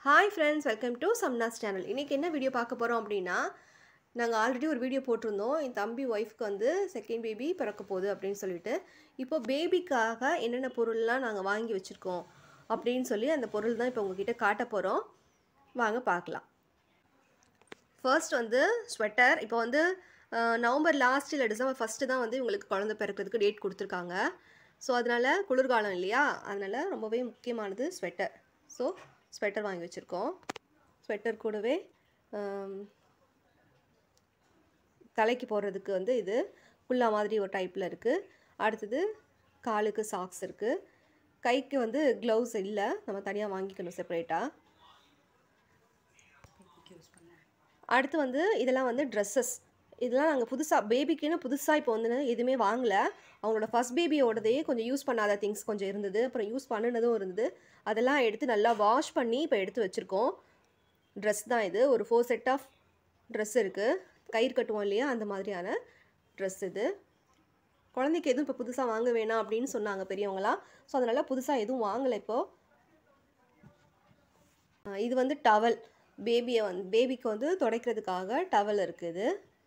hi friends welcome to சம்னாஸ் channel இன்றைக்கி என்ன வீடியோ பார்க்க போகிறோம் அப்படின்னா நாங்கள் ஆல்ரெடி ஒரு வீடியோ போட்டிருந்தோம் என் தம்பி ஒய்ஃப்க்கு வந்து செகண்ட் பேபி பிறக்க போகுது அப்படின்னு சொல்லிட்டு இப்போ பேபிக்காக என்னென்ன பொருள்லாம் நாங்கள் வாங்கி வச்சுருக்கோம் அப்படின்னு சொல்லி அந்த பொருள் தான் இப்போ உங்ககிட்ட காட்ட போகிறோம் வாங்க பார்க்கலாம் ஃபர்ஸ்ட் வந்து ஸ்வெட்டர் இப்போ வந்து அஹ், நவம்பர் லாஸ்ட் இல்லை டிசம்பர் ஃபஸ்ட்டு தான் வந்து இவங்களுக்கு குழந்தை பிறக்கிறதுக்கு டேட் கொடுத்துருக்காங்க ஸோ அதனால் குளிர்காலம் இல்லையா அதனால் ரொம்பவே முக்கியமானது ஸ்வெட்டர் ஸோ ஸ்வெட்டர் வாங்கி வச்சுருக்கோம் ஸ்வெட்டர் கூடவே ஆம், தலைக்கு போடுறதுக்கு வந்து இது குல்லா மாதிரி ஒரு டைப்பில் இருக்குது அடுத்தது காலுக்கு சாக்ஸ் இருக்குது கைக்கு வந்து க்ளவுஸ் இல்லை நம்ம தனியாக வாங்கிக்கணும் செப்பரேட்டாக அடுத்து வந்து இதெல்லாம் வந்து ட்ரெஸ்ஸஸ் இதெல்லாம் நாங்கள் புதுசாக பேபிக்குன்னு புதுசாக இப்போ வந்து எதுவுமே வாங்கலை அவங்களோட ஃபஸ்ட் பேபியோடதே கொஞ்சம் யூஸ் பண்ணாத திங்ஸ் கொஞ்சம் இருந்தது அப்புறம் யூஸ் பண்ணினதும் இருந்தது அதெல்லாம் எடுத்து நல்லா வாஷ் பண்ணி இப்போ எடுத்து வச்சுருக்கோம் ட்ரெஸ் தான் இது ஒரு ஃபோர் செட் ஆஃப் ட்ரெஸ் இருக்குது கயிறு கட்டுவோம் இல்லையா அந்த மாதிரியான ட்ரெஸ் இது குழந்தைக்கு எதுவும் இப்போ புதுசாக வாங்க வேணாம் அப்படின்னு சொன்னாங்க பெரியவங்களாம் ஸோ அதனால் புதுசாக எதுவும் வாங்கலை இப்போது ஆ, இது வந்து டவல் பேபியை வந்து பேபிக்கு வந்து துடைக்கிறதுக்காக டவல் இருக்குது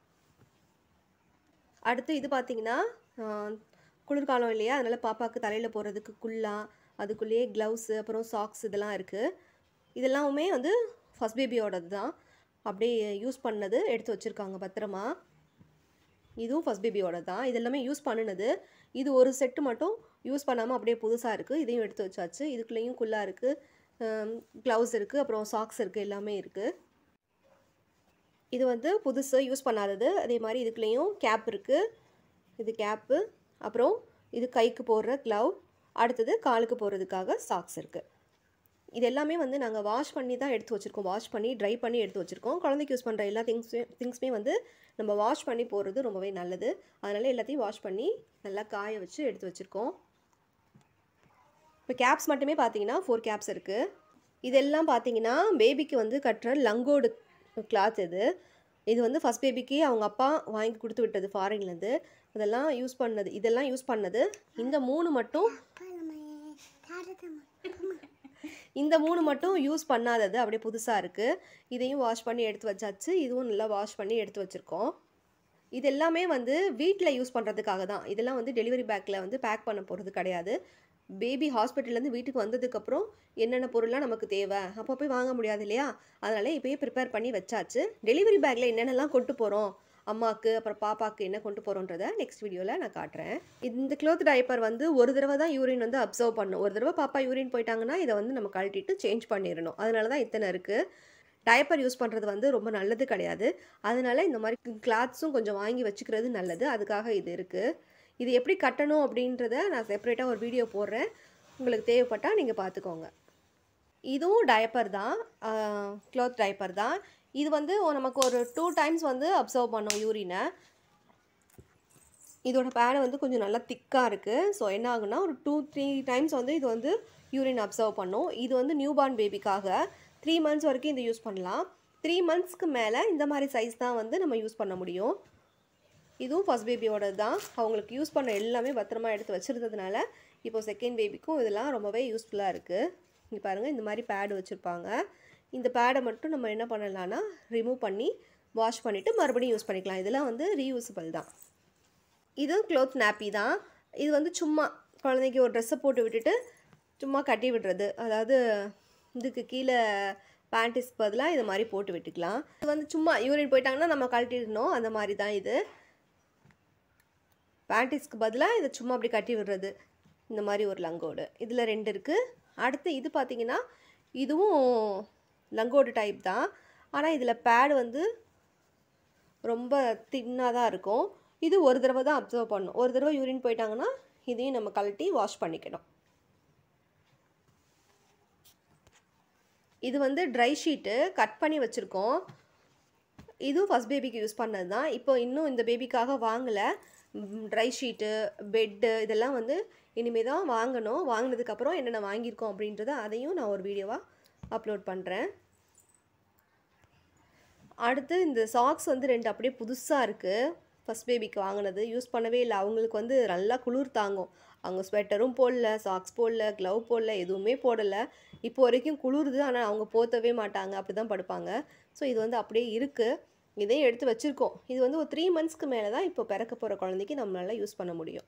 அடுத்து இது பார்த்தீங்கன்னா ஆ, குளிர்காலம் இல்லையா அதனால் பாப்பாவுக்கு தலையில் போடுறதுக்கு குல்லா அதுக்குள்ளேயே க்ளவுஸு அப்புறம் சாக்ஸ் இதெல்லாம் இருக்குது இதெல்லாமே வந்து ஃபஸ்ட் பேபியோடது தான் அப்படியே யூஸ் பண்ணது எடுத்து வச்சுருக்காங்க பத்திரமா இதுவும் ஃபஸ்ட் பேபியோட தான் இது எல்லாமே யூஸ் பண்ணினது இது ஒரு செட்டு மட்டும் யூஸ் பண்ணாமல் அப்படியே புதுசாக இருக்குது இதையும் எடுத்து வச்சாச்சு இதுக்குள்ளேயும் குல்லா இருக்குது க்ளவுஸ் இருக்குது அப்புறம் சாக்ஸ் இருக்குது எல்லாமே இருக்குது இது வந்து புதுசு யூஸ் பண்ணாதது அதே மாதிரி இதுக்குள்ளேயும் கேப் இருக்குது இது கேப்பு அப்புறம் இது கைக்கு போடுற க்ளவ் அடுத்தது காலுக்கு போடுறதுக்காக சாக்ஸ் இருக்குது இது எல்லாமே வந்து நாங்கள் வாஷ் பண்ணி தான் எடுத்து வச்சுருக்கோம் வாஷ் பண்ணி ட்ரை பண்ணி எடுத்து வச்சுருக்கோம் குழந்தைக்கு யூஸ் பண்ணுற எல்லா திங்ஸ் திங்ஸுமே வந்து நம்ம வாஷ் பண்ணி போடுறது ரொம்பவே நல்லது அதனால் எல்லாத்தையும் வாஷ் பண்ணி நல்லா காய வச்சு எடுத்து வச்சுருக்கோம் இப்போ கேப்ஸ் மட்டுமே பார்த்தீங்கன்னா ஃபோர் கேப்ஸ் இருக்குது இதெல்லாம் பார்த்தீங்கன்னா பேபிக்கு வந்து கட்டுற லங்கோடு கிளாத் இது இது வந்து ஃபஸ்ட் பேபிக்கு அவங்க அப்பா வாங்கி கொடுத்து விட்டது ஃபாரின்லேருந்து அதெல்லாம் யூஸ் பண்ணது இதெல்லாம் யூஸ் பண்ணது இந்த மூணு மட்டும் இந்த மூணு மட்டும் யூஸ் பண்ணாதது அப்படியே புதுசாக இருக்குது இதையும் வாஷ் பண்ணி எடுத்து வச்சாச்சு இதுவும் நல்லா வாஷ் பண்ணி எடுத்து வச்சுருக்கோம் இது எல்லாமே வந்து வீட்டில் யூஸ் பண்ணுறதுக்காக தான் இதெல்லாம் வந்து டெலிவரி பேக்கில் வந்து பேக் பண்ண போகிறது கிடையாது பேபி ஹாஸ்பிட்டல்லேருந்து வீட்டுக்கு வந்ததுக்கப்புறம் என்னென்ன பொருள்லாம் நமக்கு தேவை அப்போ போய் வாங்க முடியாது இல்லையா அதனால் இப்போயே ப்ரிப்பேர் பண்ணி வச்சாச்சு டெலிவரி பேக்கில் என்னென்னலாம் கொண்டு போகிறோம் அம்மாவுக்கு அப்புறம் பாப்பாவுக்கு என்ன கொண்டு போகிறோன்றத நெக்ஸ்ட் வீடியோவில் நான் காட்டுறேன் இந்த க்ளோத் டைப்பர் வந்து ஒரு தடவை தான் யூரின் வந்து அப்சர்வ் பண்ணும் ஒரு தடவை பாப்பா யூரின் போயிட்டாங்கன்னா இதை வந்து நம்ம கழட்டிட்டு சேஞ்ச் பண்ணிடணும் அதனால தான் இத்தனை இருக்குது டைப்பர் யூஸ் பண்ணுறது வந்து ரொம்ப நல்லது கிடையாது அதனால இந்த மாதிரி கிளாத்ஸும் கொஞ்சம் வாங்கி வச்சுக்கிறது நல்லது அதுக்காக இது இருக்குது இது எப்படி கட்டணும் அப்படின்றத நான் செப்பரேட்டாக ஒரு வீடியோ போடுறேன் உங்களுக்கு தேவைப்பட்டால் நீங்கள் பார்த்துக்கோங்க இதுவும் டயப்பர் தான் க்ளாத் டைப்பர் தான் இது வந்து நமக்கு ஒரு டூ டைம்ஸ் வந்து அப்சர்வ் பண்ணும் யூரினை இதோட பேடை வந்து கொஞ்சம் நல்லா திக்காக இருக்குது ஸோ என்ன ஆகுனா ஒரு டூ த்ரீ டைம்ஸ் வந்து இது வந்து யூரின் அப்சர்வ் பண்ணும் இது வந்து நியூ பார்ன் பேபிக்காக த்ரீ மந்த்ஸ் வரைக்கும் இது யூஸ் பண்ணலாம் த்ரீ மந்த்ஸ்க்கு மேலே இந்த மாதிரி சைஸ் தான் வந்து நம்ம யூஸ் பண்ண முடியும் இதுவும் ஃபஸ்ட் பேபியோட தான் அவங்களுக்கு யூஸ் பண்ண எல்லாமே பத்திரமா எடுத்து வச்சுருந்ததுனால இப்போ செகண்ட் பேபிக்கும் இதெல்லாம் ரொம்பவே யூஸ்ஃபுல்லாக இருக்குது இங்கே பாருங்கள் இந்த மாதிரி பேடு வச்சுருப்பாங்க இந்த பேடை மட்டும் நம்ம என்ன பண்ணலான்னா ரிமூவ் பண்ணி வாஷ் பண்ணிவிட்டு மறுபடியும் யூஸ் பண்ணிக்கலாம் இதெல்லாம் வந்து ரீயூசபிள் தான் இது க்ளோத் நாப்பி தான் இது வந்து சும்மா குழந்தைக்கு ஒரு ட்ரெஸ்ஸை போட்டு விட்டுட்டு சும்மா கட்டி விடுறது அதாவது இதுக்கு கீழே பேண்டிஸ்க்கு பதிலாக இது மாதிரி போட்டு விட்டுக்கலாம் இது வந்து சும்மா யூரின் போயிட்டாங்கன்னா நம்ம கழட்டிடணும் அந்த மாதிரி தான் இது பேண்டிஸ்க்கு பதிலாக இதை சும்மா அப்படி கட்டி விடுறது இந்த மாதிரி ஒரு லங்கோடு இதில் ரெண்டு இருக்குது அடுத்து இது பார்த்தீங்கன்னா இதுவும் லங்கோடு டைப் தான் ஆனால் இதில் பேடு வந்து ரொம்ப தின்னாக தான் இருக்கும் இது ஒரு தடவை தான் அப்சர்வ் பண்ணும் ஒரு தடவை யூரின் போயிட்டாங்கன்னா இதையும் நம்ம கழட்டி வாஷ் பண்ணிக்கணும் இது வந்து ட்ரை ஷீட்டு கட் பண்ணி வச்சுருக்கோம் இதுவும் ஃபஸ்ட் பேபிக்கு யூஸ் பண்ணது தான் இப்போ இன்னும் இந்த பேபிக்காக வாங்கலை ட்ரை ஷீட்டு பெட்டு இதெல்லாம் வந்து இனிமேல் தான் வாங்கணும் வாங்கினதுக்கப்புறம் என்னென்ன வாங்கியிருக்கோம் அப்படின்றத அதையும் நான் ஒரு வீடியோவாக அப்லோட் பண்ணுறேன் அடுத்து இந்த சாக்ஸ் வந்து ரெண்டு அப்படியே புதுசாக இருக்குது ஃபஸ்ட் பேபிக்கு வாங்கினது யூஸ் பண்ணவே இல்லை அவங்களுக்கு வந்து நல்லா குளிர் தாங்கும் அவங்க ஸ்வெட்டரும் போடல சாக்ஸ் போடல க்ளவ் போடல எதுவுமே போடலை இப்போ வரைக்கும் குளிருது ஆனால் அவங்க போத்தவே மாட்டாங்க அப்படி தான் படுப்பாங்க ஸோ இது வந்து அப்படியே இருக்குது இதையும் எடுத்து வச்சுருக்கோம் இது வந்து ஒரு த்ரீ மந்த்ஸ்க்கு மேலே தான் இப்போ பிறக்க போகிற குழந்தைக்கு நம்மளால் யூஸ் பண்ண முடியும்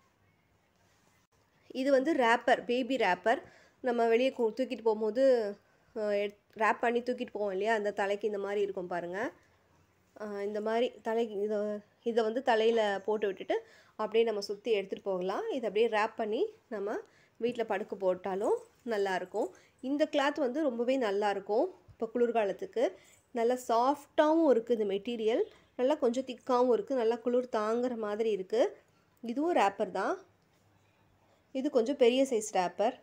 இது வந்து ரேப்பர் பேபி ரேப்பர் நம்ம வெளியே கு- தூக்கிட்டு போகும்போது ரேப் பண்ணி தூக்கிட்டு போவோம் இல்லையா அந்த தலைக்கு இந்த மாதிரி இருக்கும் பாருங்கள் ஆஹ் இந்த மாதிரி தலைக்கு இதை இதை வந்து தலையில் போட்டு விட்டுட்டு அப்படியே நம்ம சுற்றி எடுத்துகிட்டு போகலாம் இதை அப்படியே ரேப் பண்ணி நம்ம வீட்டில் படுக்க போட்டாலும் நல்லாயிருக்கும் இந்த கிளாத் வந்து ரொம்பவே நல்லாயிருக்கும் இப்போ குளிர்காலத்துக்கு நல்லா சாஃப்டாகவும் இருக்குது இந்த மெட்டீரியல் நல்லா கொஞ்சம் திக்காகவும் இருக்குது நல்லா குளிர் தாங்குற மாதிரி இருக்குது இதுவும் ரேப்பர் தான் இது கொஞ்சம் பெரிய சைஸ் ரேப்பர்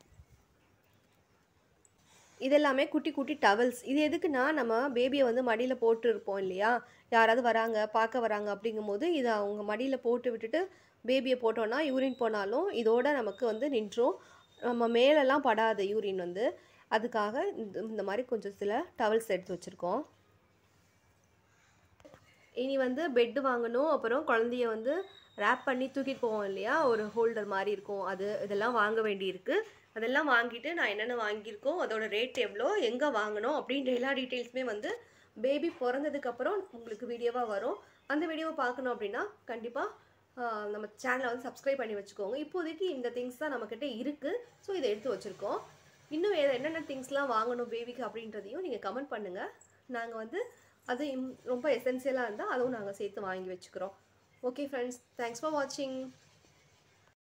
இதெல்லாமே குட்டி குட்டி டவல்ஸ் இது எதுக்குன்னா நம்ம பேபியை வந்து மடியில் போட்டு இருப்போம் இல்லையா யாராவது வராங்க பார்க்க வராங்க அப்படிங்கும்போது இதை அவங்க மடியில் போட்டு விட்டுட்டு பேபியை போட்டோன்னா யூரின் போனாலும் இதோட நமக்கு வந்து நின்றும் நம்ம மேலெல்லாம் படாத யூரின் வந்து அதுக்காக இந்த இந்த மாதிரி கொஞ்சம் சில டவல்ஸ் எடுத்து வச்சுருக்கோம் இனி வந்து பெட்டு வாங்கணும் அப்புறம் குழந்தைய வந்து ரேப் பண்ணி தூக்கிட்டு போவோம் இல்லையா ஒரு ஹோல்டர் மாதிரி இருக்கும் அது இதெல்லாம் வாங்க வேண்டியிருக்கு அதெல்லாம் வாங்கிட்டு நான் என்னென்ன வாங்கியிருக்கோம் அதோட ரேட் எவ்வளோ எங்கே வாங்கணும் அப்படின்ற எல்லா டீட்டெயில்ஸுமே வந்து பேபி பிறந்ததுக்கப்புறம் உங்களுக்கு வீடியோவாக வரும் அந்த வீடியோவை பார்க்கணும் அப்படின்னா கண்டிப்பாக நம்ம சேனலை வந்து சப்ஸ்கிரைப் பண்ணி வச்சுக்கோங்க இப்போதைக்கு இந்த திங்ஸ் தான் நம்மக்கிட்ட இருக்குது ஸோ இதை எடுத்து வச்சுருக்கோம் இன்னும் வேறு என்னென்ன திங்ஸ்லாம் வாங்கணும் பேபிக்கு அப்படின்றதையும் நீங்கள் கமெண்ட் பண்ணுங்கள் நாங்கள் வந்து அது இம் ரொம்ப எசென்சியலாக இருந்தால் அதுவும் நாங்கள் சேர்த்து வாங்கி வச்சுக்கிறோம் ஓகே ஃப்ரெண்ட்ஸ் தேங்க்ஸ் ஃபார் வாட்சிங்